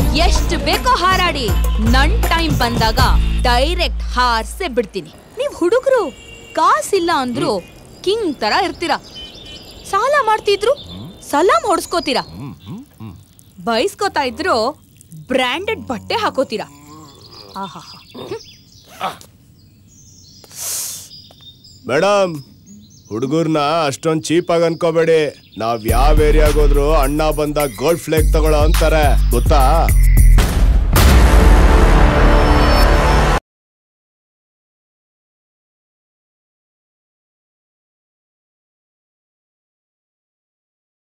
ಎಷ್ಟು ಬೇಕೋ ಹಾರಾಡಿ ನನ್ ಟೈಮ್ ಬಂದಾಗ ಡೈರೆಕ್ಟ್ ಹಾರ್ಸೆ ಬಿಡ್ತೀನಿ ನೀವ್ ಹುಡುಗರು ಕಾಸಿಲ್ಲ ಅಂದ್ರು ಕಿಂಗ್ ತರ ಇರ್ತೀರಾ ಸಾಲ ಮಾಡ್ತಿದ್ರು ಸಲಾಮ್ ಹೊಡ್ಸ್ಕೋತೀರಾ ಬೈಸ್ಕೋತಾ ಇದ್ರು ಬ್ರ್ಯಾಂಡೆಡ್ ಬಟ್ಟೆ ಹಾಕೋತೀರಾ ಆಹಾ ಮೇಡಮ್ ಹುಡುಗರ್ನ ಅಷ್ಟೊಂದ್ ಚೀಪ್ ಆಗಿ ಅನ್ಕೋಬೇಡಿ ನಾವ್ ಯಾವ ಏರಿಯಾಗ ಹೋದ್ರು ಅಣ್ಣ ಬಂದ ಗೋಲ್ಡ್ ಫ್ಲೇಕ್ ತಗೊಳ್ಳೋ ಅಂತಾರೆ ಗೊತ್ತಾ